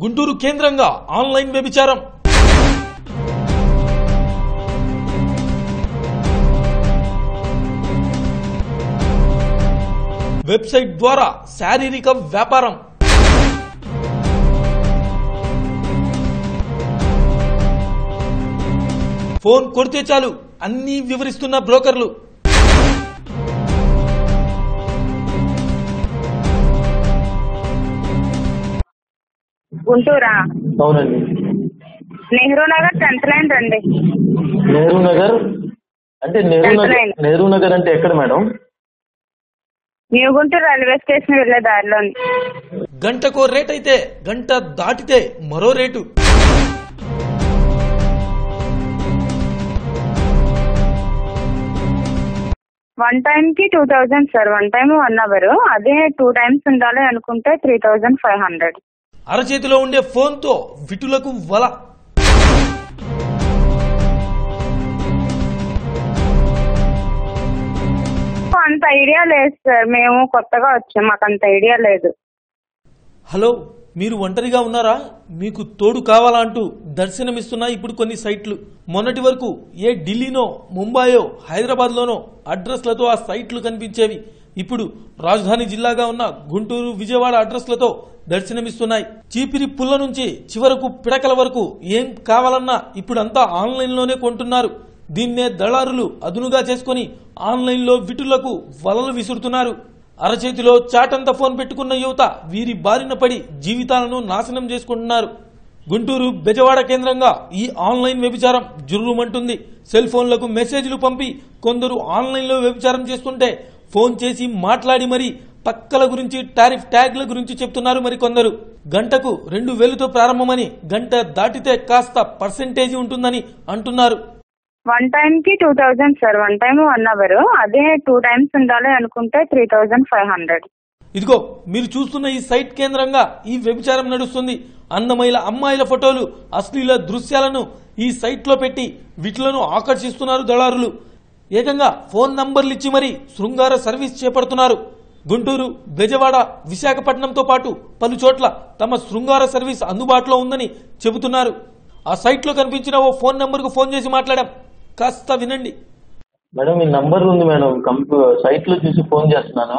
గుంటూరు కేంద్రంగా ఆన్లైన్ వ్యభిచారం వెబ్సైట్ ద్వారా శారీరక వ్యాపారం ఫోన్ కొడితే చాలు అన్నీ వివరిస్తున్న బ్రోకర్లు గుంటూరా అవునండి నెహ్రూ నగర్ టెన్త్ లైన్ రండి నెహ్రూ నగర్ అంటే నెహ్రూ నగర్ Tenth line. నెహ్రూ నగర్ అంటే ఎక్కడ madam new Guntur railway station వెళ్ళే దారిలోని గంటకో రేట్ అయితే గంట దాటితే మరో రేటు వన్ టైం కి two thousand sir one time one hour అదే టూ టైమ్స్ ఉండాలి అనుకుంటే త్రీ థౌజండ్ ఫైవ్ హండ్రెడ్ అరచేతిలో ఉండే ఫోన్తో విటులకు వల అంత ఐడియా లేదు సార్ మేము కొత్తగా వచ్చాం మాకు అంత ఐడియా లేదు హలో మీరు ఒంటరిగా ఉన్నారా మీకు తోడు కావాలా అంటూ దర్శనమిస్తున్నా ఇప్పుడు కొన్ని సైట్లు మొన్నటి వరకు ఏ ఢిల్లీనో ముంబాయో హైదరాబాద్లోనో అడ్రస్లతో ఆ సైట్లు కనిపించేవి ఇప్పుడు రాజధాని జిల్లాగా ఉన్న గుంటూరు విజయవాడ అడ్రస్లతో దర్శనమిస్తున్నాయి చీపిరి పుల్ల నుంచి చివరకు పిడకల వరకు ఏం కావాలన్నా ఇప్పుడంతా ఆన్లైన్లోనే కొంటున్నారు దీన్నే దళారులు అదునుగా చేసుకుని ఆన్లైన్లో విటులకు వలలు విసురుతున్నారు అరచేతిలో చాటంత ఫోన్ పెట్టుకున్న యువత వీరి బారిన పడి జీవితాలను నాశనం చేసుకుంటున్నారు గుంటూరు బెజవాడ కేంద్రంగా ఈ ఆన్లైన్ వ్యభిచారం జుర్రుమంటుంది సెల్ ఫోన్లకు మెసేజ్లు పంపి కొందరు ఆన్లైన్లో వ్యభిచారం చేస్తుంటే ఫోన్ చేసి మాట్లాడి మరి పక్కల గురించి టారిఫ్ ట్యాగ్ల గురించి చెప్తున్నారు మరి కొందరు గంటకు రెండు వేలుతో ప్రారంభమని గంట దాటితే కాస్త పర్సెంటేజీ ఉంటుందని అంటున్నారు వన్ టైం కి two thousand sir one time one hour అదే టూ టైమ్స్ ఉండాలి అనుకుంటే త్రీ థౌజండ్ ఫైవ్ హండ్రెడ్ ఇదిగో మీరు చూస్తున్న ఈ సైట్ కేంద్రంగా ఈ వ్యభిచారం నడుస్తుంది అందమైన అమ్మాయిల ఫోటోలు అశ్లీల దృశ్యాలను ఈ సైట్ లో పెట్టి వీటిలను ఆకర్షిస్తున్నారు దళారులు ఏకంగా ఫోన్ నంబర్లు ఇచ్చి మరీ శృంగార సర్వీస్ చేపడుతున్నారు గుంటూరు బెజవాడ విశాఖపట్నంతో పాటు పలు చోట్ల తమ శృంగార సర్వీస్ అందుబాటులో ఉందని చెబుతున్నారు ఆ సైట్ లో కనిపించిన ఓ ఫోన్ నంబర్ కు ఫోన్ చేసి మాట్లాడాం కాస్త వినండి మేడం మీ నంబర్ ఉంది మేడం కంప్యూ సైట్ లో చూసి ఫోన్ చేస్తున్నాను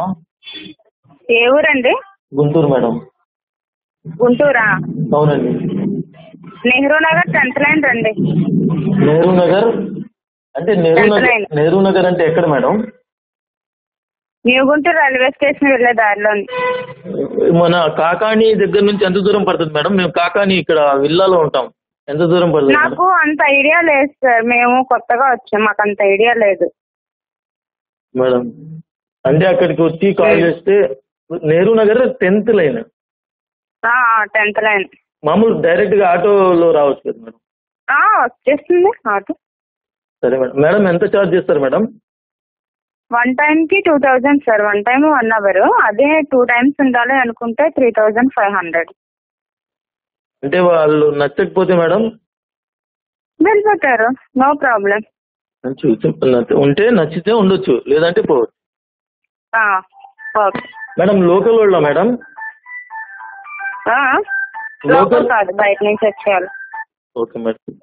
ఏ ఊరండి గుంటూరు మేడం గుంటూరా అవునండి నెహ్రూ నగర్ టెన్త్ లైన్ రండి నెహ్రూ నగర్ అంటే నెహ్రూ Tenth నగర్ line. నెహ్రూ నగర్ అంటే ఎక్కడ madam new Guntur railway station వెళ్ళే దారిలోని మన కాకాని దగ్గర నుంచి ఎంత దూరం పడుతుంది మేడం మేము కాకాని ఇక్కడ విల్లాలో ఉంటాం ఎంత దూరం పడుతుంది మేడం నాకు అంత ఐడియా లేదు సార్ మేము కొత్తగా వచ్చాం మాకు అంత ఐడియా లేదు మేడం అంటే అక్కడికి వచ్చి కాల్ చేస్తే Nehru Nagar tenth line tenth line మామూలు డైరెక్ట్ గా ఆటోలో రావచ్చు కదా మేడం వచ్చేస్తుంది ఆటో సరే మేడం మేడం ఎంత ఛార్జ్ చేస్తారు మేడం వన్ టైం కి two thousand sir one time one hour అదే టూ టైమ్స్ ఉండాలి అనుకుంటే త్రీ థౌజండ్ ఫైవ్ హండ్రెడ్ అంటే వాళ్ళు నచ్చకపోతే మేడం వెళ్ళిపోతారు నో ప్రాబ్లం చూసి నచ్చ- ఉంటే నచ్చితే ఉండొచ్చు లేదంటే పోవచ్చు ఓకే మేడం లోకల్ వాళ్ళ మేడం లోకల్ కాదు బయట నుంచి వచ్చేయాలి ఓకే మేడం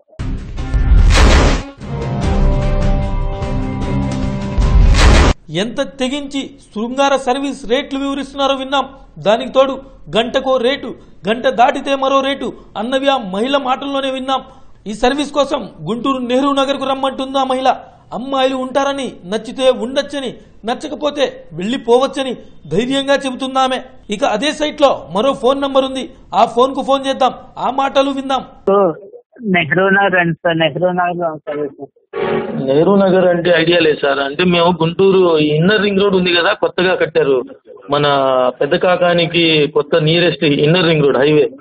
ఎంత తెగించి శృంగార సర్వీస్ రేట్లు వివరిస్తున్నారో విన్నాం దానికి తోడు గంటకో రేటు గంట దాటితే మరో రేటు అన్నవి ఆ మహిళ మాటల్లోనే విన్నాం ఈ సర్వీస్ కోసం గుంటూరు నెహ్రూ నగర్కు రమ్మంటుంది ఆ మహిళ అమ్మాయిలు ఉంటారని నచ్చితే ఉండొచ్చని నచ్చకపోతే వెళ్ళిపోవచ్చని ధైర్యంగా చెబుతుందామె ఇక అదే సైట్ లో మరో ఫోన్ నంబర్ ఉంది ఆ ఫోన్ కు ఫోన్ చేద్దాం ఆ మాటలు విందాం నెహ్రూ నగర్ రండి సార్ నెహ్రూ నగర్ లో ఉంటుంది సార్ నెహ్రూ నగర్ అంటే ఐడియా లేదు సార్ అంటే మేము గుంటూరు ఇన్నర్ రింగ్ రోడ్ ఉంది కదా కొత్తగా కట్టారు మన పెద్ద కాకానికి కొత్త nearest inner ring road highway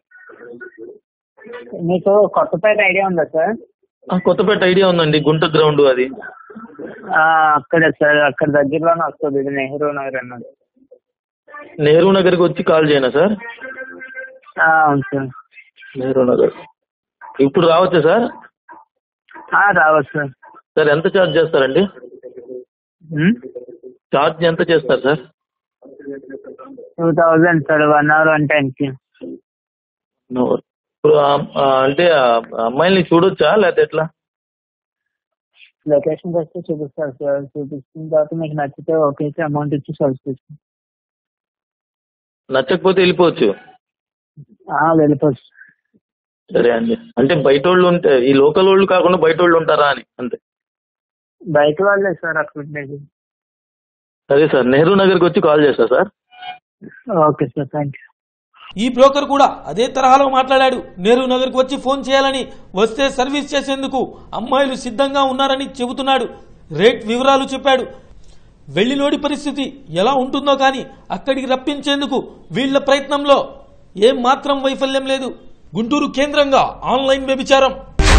మీకు కొత్తపేట ఐడియా ఉందా సార్ ఆ, కొత్తపేట ఐడియా ఉందండి గుంట గ్రౌండ్ అది ఆ, అక్కడే సార్ అక్కడ దగ్గరలోనే వస్తుంది ఇది నెహ్రూ నగర్ అన్నది నెహ్రూ నగర్కి వచ్చి కాల్ చేయనా సార్ ఆ, అవును సార్ నెహ్రూ నగర్ ఇప్పుడు రావచ్చా సార్ ఆ, రావచ్చు సార్ సార్ ఎంత ఛార్జ్ చేస్తారండి ఉమ్? ఛార్జ్ ఎంత చేస్తారు sir two thousand sir one hour one టైంకి No. ఇప్పుడు ఆ- ఆ అంటే ఆ అమ్మాయిల్ని చూడొచ్చా లేకపోతే ఎట్లా లొకేషన్ వస్తే చూపిస్తారు సార్ చూపించిన తర్వాత మీకు నచ్చితే ఓకే అయితే అమౌంట్ ఇచ్చి సబ్స్క్రిప్షన్ నచ్చకపోతే వెళ్ళిపోవచ్చు వెళ్ళిపోవచ్చు సరే అండి అంటే బయట వాళ్ళు ఉంటే ఈ లోకల్ వాళ్ళు కాకుండా బయట వాళ్ళు ఉంటారా అని అంతే బయట వాళ్ళే సార్ అక్కడ ఉండేది సరే సార్ నెహ్రూ నగర్కి వచ్చి కాల్ చేస్తా sir okay sir thank you ఈ బ్రోకర్ కూడా అదే తరహాలో మాట్లాడాడు నెహ్రూ నగర్కు వచ్చి ఫోన్ చేయాలని వస్తే సర్వీస్ చేసేందుకు అమ్మాయిలు సిద్ధంగా ఉన్నారని చెబుతున్నాడు రేట్ వివరాలు చెప్పాడు వెళ్లినోడి పరిస్థితి ఎలా ఉంటుందో కానీ అక్కడికి రప్పించేందుకు వీళ్ల ప్రయత్నంలో ఏం మాత్రం వైఫల్యం లేదు గుంటూరు కేంద్రంగా ఆన్లైన్ వ్యభిచారం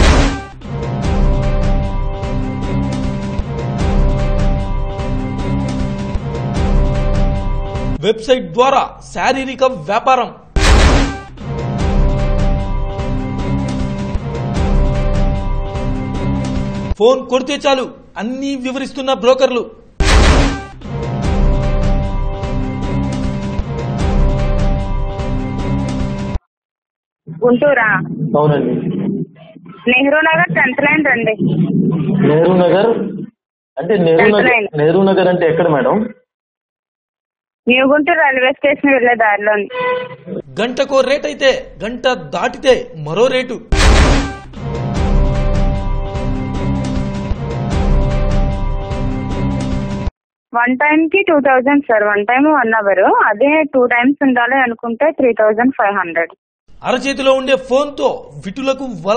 వెబ్సైట్ ద్వారా శారీరక వ్యాపారం ఫోన్ కొడితే చాలు అన్నీ వివరిస్తున్న బ్రోకర్లు గుంటూరా అవునండి నెహ్రూ నగర్ టెన్త్ లైన్ రండి నెహ్రూ నగర్ అంటే నెహ్రూ నగర్ Tenth line. నెహ్రూ నగర్ అంటే ఎక్కడ madam new Guntur railway station వెళ్ళే దారిలో గంటకో రేట్ అయితే గంట దాటితే మరో రేటు వన్ టైం కి two thousand sir one time one hour అదే టూ టైమ్స్ ఉండాలి అనుకుంటే త్రీ థౌజండ్ ఫైవ్ హండ్రెడ్ అరచేతిలో ఉండే ఫోన్తో విటులకు వల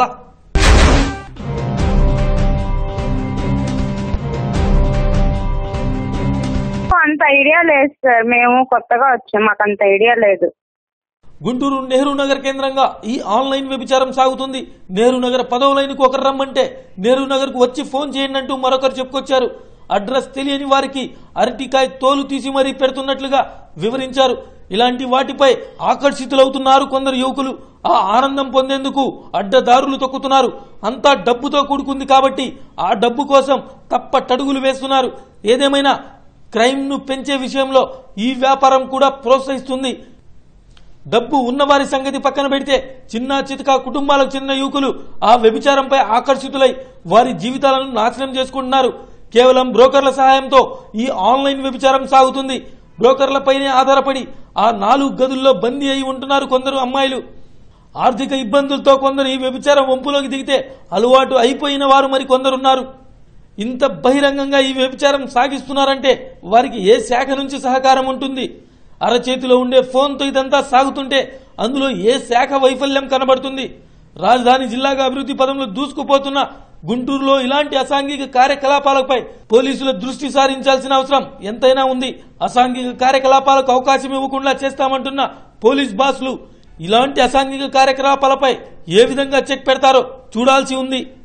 అంత ఐడియా లేదు సార్ మేము కొత్తగా వచ్చాం మాకు అంత ఐడియా లేదు గుంటూరు నెహ్రూ నగర్ కేంద్రంగా ఈ ఆన్లైన్ వ్యభిచారం సాగుతుంది నెహ్రూ నగర్ పదవ లైన్కు ఒకరు రమ్మంటే నెహ్రూ నగర్ కు వచ్చి ఫోన్ చేయండి అంటూ మరొకరు చెప్పుకొచ్చారు అడ్రస్ తెలియని వారికి అరటికాయ తోలు తీసి మరీ పెడుతున్నట్లుగా వివరించారు ఇలాంటి వాటిపై ఆకర్షితులవుతున్నారు కొందరు యువకులు ఆ ఆనందం పొందేందుకు అడ్డదారులు తొక్కుతున్నారు అంతా డబ్బుతో కూడుకుంది కాబట్టి ఆ డబ్బు కోసం తప్పటడుగులు వేస్తున్నారు ఏదేమైనా క్రైమ్ ను పెంచే విషయంలో ఈ వ్యాపారం కూడా ప్రోత్సహిస్తుంది డబ్బు ఉన్నవారి సంగతి పక్కన పెడితే చిన్న చితక కుటుంబాలకు చెందిన యువకులు ఆ వ్యభిచారంపై ఆకర్షితులై వారి జీవితాలను నాశనం చేసుకుంటున్నారు కేవలం బ్రోకర్ల సహాయంతో ఈ ఆన్లైన్ వ్యభిచారం సాగుతుంది బ్రోకర్లపైనే ఆధారపడి ఆ నాలుగు గదుల్లో బందీ అయి ఉంటున్నారు కొందరు అమ్మాయిలు ఆర్థిక ఇబ్బందులతో కొందరు ఈ వ్యభిచారం వంపులోకి దిగితే అలవాటు అయిపోయిన వారు మరి కొందరున్నారు ఇంత బహిరంగంగా ఈ వ్యభిచారం సాగిస్తున్నారంటే వారికి ఏ శాఖ నుంచి సహకారం ఉంటుంది అరచేతిలో ఉండే ఫోన్తో ఇదంతా సాగుతుంటే అందులో ఏ శాఖ వైఫల్యం కనబడుతుంది రాజధాని జిల్లాగా అభివృద్ధి పదంలో దూసుకుపోతున్న గుంటూరులో ఇలాంటి అసాంఘిక కార్యకలాపాలపై పోలీసుల దృష్టి సారించాల్సిన అవసరం ఎంతైనా ఉంది అసాంఘిక కార్యకలాపాలకు అవకాశం ఇవ్వకుండా చేస్తామంటున్న పోలీస్ బాసులు ఇలాంటి అసాంఘిక కార్యకలాపాలపై ఏ విధంగా చెక్ పెడతారో చూడాల్సి ఉంది